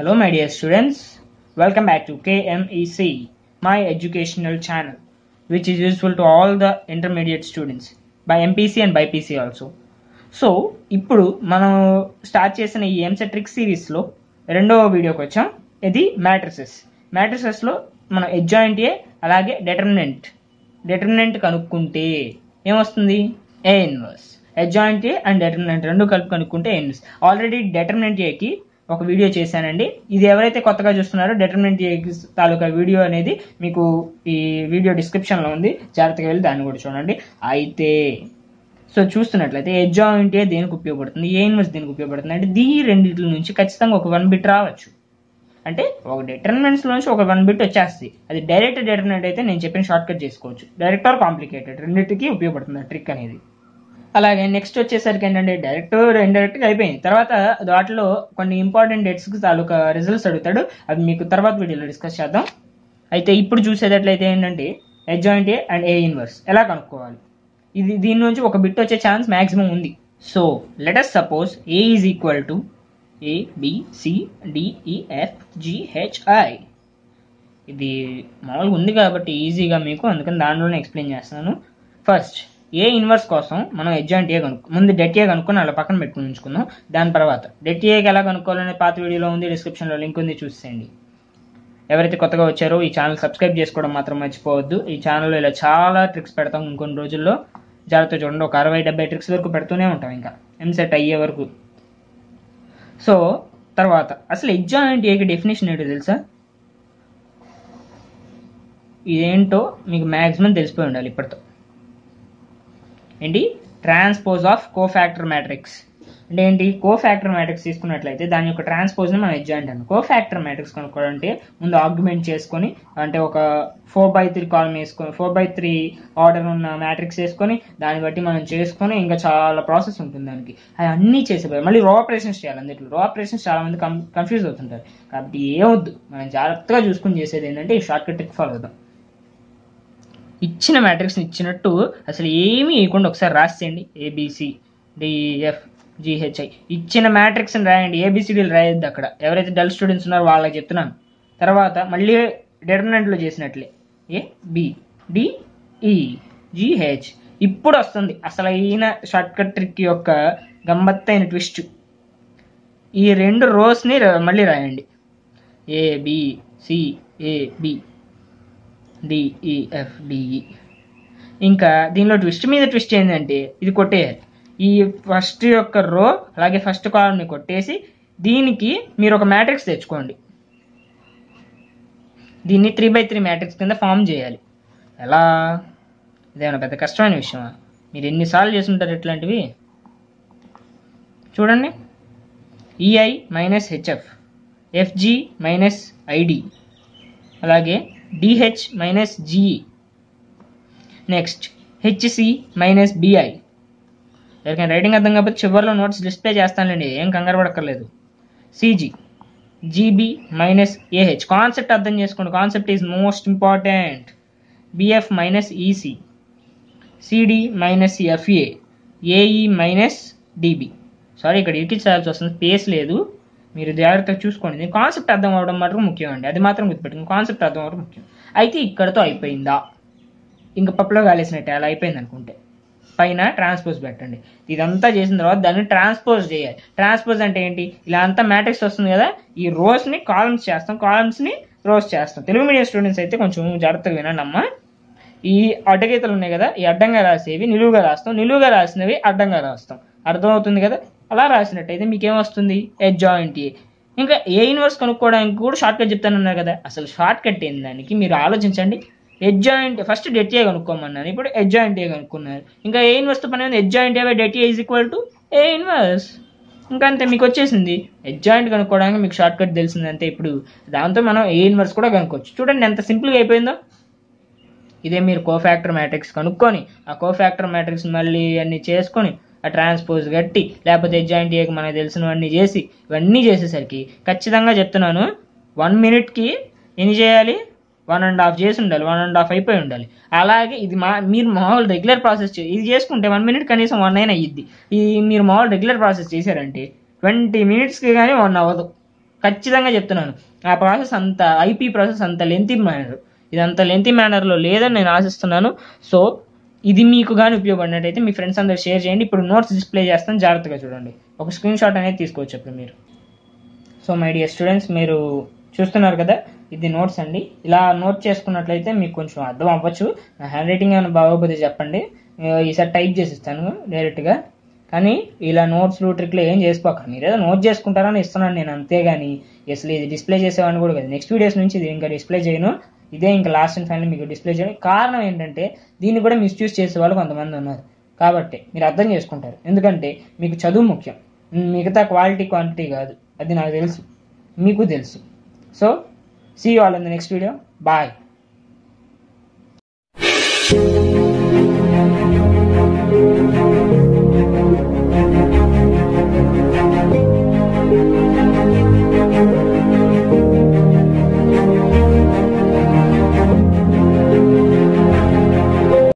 Hello, my dear students. Welcome back to KMEC, my educational channel, which is useful to all the intermediate students by MPC and by PC also. So ఇప్పుడు మనం start చేసిన ఈ EAMCET trick సిరీస్లో రెండవ వీడియోకి వచ్చాం ఇది matrices మ్యాట్రిసెస్లో మనం ఎడ్జాయింట్ ఏ అలాగే డెటర్మినెంట్ డెటర్మినెంట్ కనుక్కుంటే ఏమొస్తుంది A inverse adjoint A and determinant రెండు కలిపి కనుక్కుంటే ఏ ఇన్వర్స్ ఆల్రెడీ డెటర్మినెంట్ ఏకి ఒక వీడియో చేశానండి ఇది ఎవరైతే కొత్తగా చూస్తున్నారో డెటర్మినెంట్ ఏకి తాలూకా వీడియో అనేది మీకు ఈ వీడియో డిస్క్రిప్షన్లో ఉంది జాగ్రత్తగా వెళ్ళి దాన్ని కూడా చూడండి అయితే సో చూస్తున్నట్లయితే ఎడ్జాయింట్ ఏ దేనికి ఉపయోగపడుతుంది ఏ ఇన్వర్స్ దేనికి ఉపయోగపడుతుంది అంటే దీ రెండింటి నుంచి ఖచ్చితంగా ఒక వన్ బిట్ రావచ్చు అంటే ఒక డిటర్మినెంట్స్ నుంచి ఒక వన్ బిట్ వచ్చేస్తుంది అది డైరెక్ట్ డిటర్మినెంట్ అయితే నేను చెప్పిన షార్ట్ కట్ చేసుకోవచ్చు డైరెక్ట్ ఆర్ కాంప్లికేటెడ్ రెండింటికి ఉపయోగపడుతుంది ఆ ట్రిక్ అనేది అలాగే నెక్స్ట్ వచ్చేసరికి ఏంటంటే డైరెక్ట్ ఇండైరెక్ట్ అయిపోయింది తర్వాత వాటిలో కొన్ని ఇంపార్టెంట్ డేట్స్ తాలూకా రిజల్ట్స్ అడుగుతాడు అవి మీకు తర్వాత వీడియోలో డిస్కస్ చేద్దాం అయితే ఇప్పుడు చూసేటట్లయితే ఏంటంటే adjoint A and A inverse ఎలా కనుక్కోవాలి ఇది దీని నుంచి ఒక బిట్ వచ్చే ఛాన్స్ మాక్సిమం ఉంది so let's suppose A is equal to A BC DEF GHI ఇది మామూలుగా ఉంది కాబట్టి ఈజీగా మీకు అందుకని దానిలోనే ఎక్స్ప్లెయిన్ చేస్తున్నాను ఫస్ట్ ఏ ఇన్వర్స్ కోసం మనం ఎడ్జాయింట్ ఏ కనుక్కో ముందు డెట్ ఏ కనుక్కొని అలా పక్కన పెట్టుకుని ఉంచుకుందాం దాని తర్వాత డెట్ ఏకి ఎలా కనుక్కోవాలనే పాత వీడియోలో ఉంది డిస్క్రిప్షన్లో లింక్ ఉంది చూసేయండి ఎవరైతే కొత్తగా వచ్చారో ఈ ఛానల్ సబ్స్క్రైబ్ చేసుకోవడం మాత్రం మర్చిపోవద్దు ఈ ఛానల్లో ఇలా చాలా ట్రిక్స్ పెడతాం ఇంకొన్ని రోజుల్లో జాగ్రత్త చూడండి ఒక అరవై డెబ్బై ట్రిక్స్ వరకు పెడుతూనే ఉంటాం ఇంకా ఎంసెట్ అయ్యే వరకు సో తర్వాత అసలు ఎగ్జాయింట్ ఏకి డెఫినేషన్ ఏంటో తెలుసా ఇదేంటో మీకు మ్యాక్సిమం తెలిసిపోయి ఉండాలి ఇప్పటితో ఏంటి ట్రాన్స్పోజ్ ఆఫ్ కోఫాక్టర్ మ్యాట్రిక్స్ అంటే ఏంటి కోఫాక్టర్ మ్యాట్రిక్స్ తీసుకున్నట్లయితే దాని యొక్క ట్రాన్స్పోజ్ని మనం ఎడ్జాయింట్ అన్నాం కోఫాక్టర్ మ్యాట్రిక్స్ కనుక్కోవాలంటే ముందు ఆర్గ్యుమెంట్ చేసుకొని అంటే ఒక ఫోర్ బై త్రీ కాలమ్ వేసుకొని ఫోర్ బై త్రీ ఆర్డర్ ఉన్న మ్యాట్రిక్స్ వేసుకొని దాన్ని బట్టి మనం చేసుకొని ఇంకా చాలా ప్రాసెస్ ఉంటుంది దానికి అది అన్నీ చేసే మళ్ళీ రో ఆపరేషన్స్ చేయాలి అందులో రో ఆపరేషన్స్ చాలా మంది కన్ఫ్యూజ్ అవుతుంటారు కాబట్టి ఏమొద్దు మనం జాగ్రత్తగా చూసుకుని చేసేది ఏంటంటే ఈ షార్ట్ కట్ ట్రిక్ ఫాలో అవుదాం ఇచ్చిన మ్యాట్రిక్స్ని ఇచ్చినట్టు అసలు ఏమీ వేయకుండా ఒకసారి రాసేయండి ఏబిసి డిఎఫ్ జిహెచ్ఐ ఇచ్చిన మ్యాట్రిక్స్ని రాయండి ఏబిసిడీలు రాయొద్దు అక్కడ ఎవరైతే డల్ స్టూడెంట్స్ ఉన్నారో వాళ్ళకి చెప్తున్నాను తర్వాత మళ్ళీ డెటర్మినెంట్లో చేసినట్లే ఏ బి డిఈ జిహెచ్ ఇప్పుడు వస్తుంది అసలు అయిన షార్ట్ కట్ ట్రిక్ యొక్క గమ్మత్తైన ట్విస్ట్ ఈ రెండు రోస్ని మళ్ళీ రాయండి A B C A B DEF DE ఇంకా దీనిలో ట్విస్ట్ మీద ట్విస్ట్ ఏంటంటే ఇది కొట్టేయాలి ఈ ఫస్ట్ యొక్క రో అలాగే ఫస్ట్ కాలమ్ని కొట్టేసి దీనికి మీరు ఒక మ్యాట్రిక్స్ తెచ్చుకోండి దీన్ని త్రీ బై త్రీ మ్యాట్రిక్స్ కింద ఫామ్ చేయాలి ఎలా ఇదేమైనా పెద్ద కష్టమైన విషయమా మీరు ఎన్నిసార్లు చేస్తుంటారు ఇట్లాంటివి చూడండి EI minus HF FG minus ID అలాగే DH minus GE next HC minus BI ఎవరికైనా రైటింగ్ అర్థం కాకపోతే చివరిలో నోట్స్ డిస్ప్లే చేస్తానండి ఏం కంగారు పడక్కర్లేదు CG GB minus AH concept అర్థం చేసుకోండి concept is most important BF minus EC CD minus FA AE minus DB sorry ఇక్కడ ఇరికించాల్సి వస్తుంది స్పేస్ లేదు మీరు జాగ్రత్తగా చూసుకోండి దీని కాన్సెప్ట్ అర్థం అవ్వడం మాత్రం ముఖ్యం అండి అది మాత్రం గుర్తుపెట్టుకుని కాన్సెప్ట్ అర్థం అవ్వడం ముఖ్యం అయితే ఇక్కడతో అయిపోయిందా ఇంకా పప్పులో కాలేసినట్టే అలా అయిపోయింది అనుకుంటే పైన ట్రాన్స్పోజ్ పెట్టండి ఇదంతా చేసిన తర్వాత దాన్ని ట్రాన్స్పోజ్ చేయాలి ట్రాన్స్పోజ్ అంటే ఏంటి ఇలా అంతా మ్యాట్రిక్స్ వస్తుంది కదా ఈ రోస్ని కాలమ్స్ చేస్తాం కాలమ్స్ని రోస్ చేస్తాం తెలుగు మీడియం స్టూడెంట్స్ అయితే కొంచెం జాగ్రత్తగా వినండి అమ్మా ఈ అడ్డగీతలు ఉన్నాయి కదా ఈ అడ్డంగా రాసేవి నిలువుగా రాస్తాం నిలువుగా రాసినవి అడ్డంగా రాస్తాం అర్థమవుతుంది కదా అలా రాసినట్టయితే మీకు ఏమొస్తుంది ఎడ్జాయింట్ ఏ ఇంకా ఏ యూనివర్స్ కనుక్కోవడానికి కూడా షార్ట్ కట్ చెప్తానన్నారు కదా అసలు షార్ట్ కట్ ఏంది దానికి మీరు ఆలోచించండి ఎడ్జాయింట్ ఫస్ట్ డెట్ ఏ కనుక్కోమన్నాను ఇప్పుడు ఎడ్జాయింట్ ఏ కనుక్కున్నారు ఇంకా ఏ ఇన్వర్స్తో పని ఉంది adjoint A by det A is equal to A inverse ఇంకా అంతే మీకు వచ్చేసింది ఎడ్జాయింట్ కనుక్కోవడానికి మీకు షార్ట్ కట్ తెలిసింది అంతే ఇప్పుడు దాంతో మనం ఏ ఇన్వర్స్ కూడా కనుక్కోవచ్చు చూడండి ఎంత సింపుల్గా అయిపోయిందో ఇదే మీరు కోఫాక్టర్ మ్యాట్రిక్స్ కనుక్కొని ఆ కోఫాక్టర్ మ్యాట్రిక్స్ మళ్ళీ అన్ని చేసుకొని ఆ ట్రాన్స్పోజ్ కట్టి లేకపోతే ఎడ్జాయింట్ ఏకి మనకు తెలిసినవన్నీ చేసి ఇవన్నీ చేసేసరికి ఖచ్చితంగా చెప్తున్నాను వన్ మినిట్కి ఎన్ని చేయాలి వన్ అండ్ హాఫ్ చేసి ఉండాలి వన్ అండ్ హాఫ్ అయిపోయి ఉండాలి అలాగే ఇది మా మీరు మామూలు రెగ్యులర్ ప్రాసెస్ ఇది చేసుకుంటే వన్ మినిట్ కనీసం వన్ అయినా అయ్యిద్ది ఈ మీరు మామూలు రెగ్యులర్ ప్రాసెస్ చేశారంటే ట్వంటీ మినిట్స్కి కానీ వన్ అవ్వదు ఖచ్చితంగా చెప్తున్నాను ఆ ప్రాసెస్ అంత ఐపీ ప్రాసెస్ అంత లెంతీ మేనర్ ఇది అంత లెంతీ మేనర్లో లేదని నేను ఆశిస్తున్నాను సో ఇది మీకు కానీ ఉపయోగపడినట్టయితే మీ ఫ్రెండ్స్ అందరు షేర్ చేయండి ఇప్పుడు నోట్స్ డిస్ప్లే చేస్తాను జాగ్రత్తగా చూడండి ఒక స్క్రీన్ షాట్ అనేది తీసుకోవచ్చు అప్పుడు మీరు సో మై డియర్ స్టూడెంట్స్ మీరు చూస్తున్నారు కదా ఇది నోట్స్ అండి ఇలా నోట్ చేసుకున్నట్లయితే మీకు కొంచెం అర్థం అవ్వచ్చు నా హ్యాండ్ రైటింగ్ ఏమైనా బాగోకపోతే చెప్పండి ఆ, ఈసారి టైప్ చేసి ఇస్తాను డైరెక్ట్గా కానీ ఇలా నోట్స్లు ట్రిక్లు ఏం చేసుకోక మీరు ఏదో నోట్ చేసుకుంటారని ఇస్తున్నాను నేను అంతేగాని అసలు ఇది డిస్ప్లే చేసేవాడిని కూడా కదా నెక్స్ట్ వీడియోస్ నుంచి ఇది ఇంకా డిస్ప్లే చేయను ఇదే ఇంకా లాస్ట్ అండ్ ఫైనల్ మీకు డిస్ప్లే చేయడం కారణం ఏంటంటే దీన్ని కూడా మిస్యూజ్ చేసే వాళ్ళు కొంతమంది ఉన్నారు కాబట్టి మీరు అర్థం చేసుకుంటారు ఎందుకంటే మీకు చదువు ముఖ్యం మిగతా క్వాలిటీ క్వాంటిటీ కాదు అది నాకు తెలుసు మీకు తెలుసు so see you all in the next video bye